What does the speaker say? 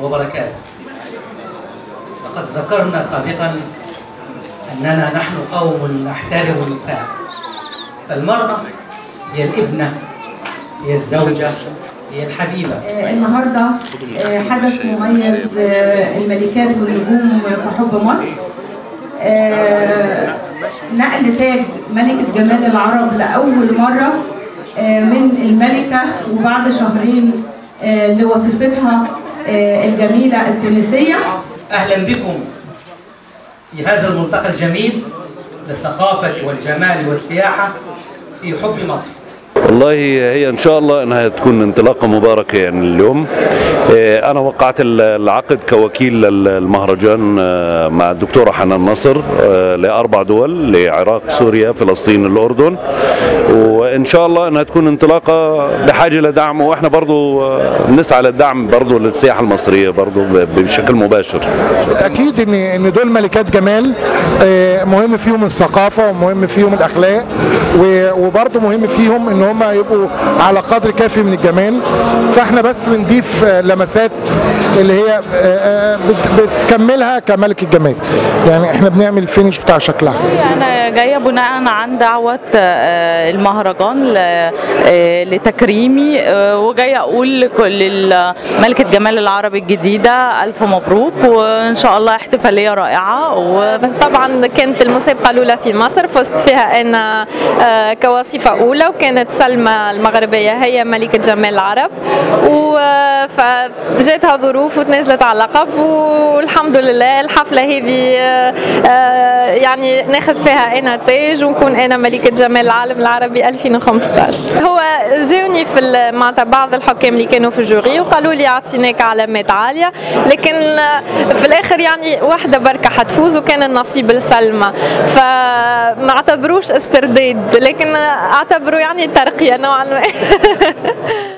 وبركاته لقد ذكرنا سابقا أننا نحن قوم نحترم النساء فالمرأة هي الابنة هي الزوجة هي الحبيبة آه، النهارده آه، حدث مميز آه، الملكات والنجوم في حب مصر آه، نقل تاج ملكة جمال العرب لأول مرة آه، من الملكة وبعد شهرين آه، لوظيفتها آه، الجميلة التونسية أهلا بكم في هذا الملتقى الجميل للثقافة والجمال والسياحة في حب مصر والله هي ان شاء الله انها تكون انطلاقه مباركه يعني اليوم آه، انا وقعت العقد كوكيل المهرجان آه، مع الدكتوره حنان نصر آه، لاربع دول لعراق سوريا فلسطين الاردن وان شاء الله انها تكون انطلاقه بحاجه لدعم واحنا برضو نسعى للدعم برضو للسياحه المصريه برضو بشكل مباشر اكيد ان ان دول ملكات جمال آه، مهم فيهم الثقافه ومهم فيهم الاخلاق و- وبرضه مهم فيهم ان هم يبقوا على قدر كافي من الجمال فاحنا بس بنضيف آه، لمسات اللي هي آه، آه، بت- بتكملها كملك الجمال يعني احنا بنعمل الفينش بتاع شكلها أنا جاية بناء عن دعوة آه، المهرجان ل- آه، لتكريمي آه، وجاية أقول لكل ملكة جمال العربي الجديدة ألف مبروك وإن شاء الله احتفالية رائعة وبس طبعا كانت المسابقة الأولى في مصر فزت فيها أنا آه، كوصيفة أولى وكانت سلمى المغربية هي ملكة جمال العرب وفجاتها ظروف وتنازلت على اللقب والحمد لله الحفلة هذه آه، آه، يعني ناخذ فيها أنا تاج ونكون أنا ملكة جمال العالم العربي 2015 هو جاوني في ال- معناتها بعض الحكام اللي كانوا في الجوري وقالوا لي أعطيناك علامات عالية لكن آه، في الآخر يعني واحدة بركة حتفوز وكان النصيب لسلمى فما اعتبروش استرداد لكن اعتبروا يعني ترقية نوعا ما